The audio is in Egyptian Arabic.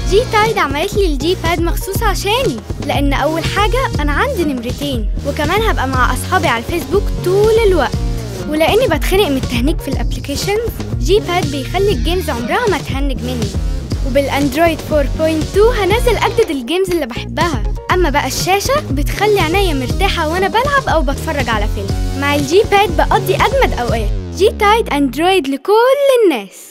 جي تايد عملت لي الجي باد مخصوص عشاني لان اول حاجه انا عندي نمرتين وكمان هبقى مع اصحابي على الفيسبوك طول الوقت ولاني بتخنق من التهنيج في الابلكيشنز جي باد بيخلي الجيمز عمرها ما تهنج مني وبالاندرويد 4.2 هنزل اجدد الجيمز اللي بحبها اما بقى الشاشه بتخلي عينيا مرتاحه وانا بلعب او بتفرج على فيلم مع الجي باد بقضي اجمد اوقات جي تايد اندرويد لكل الناس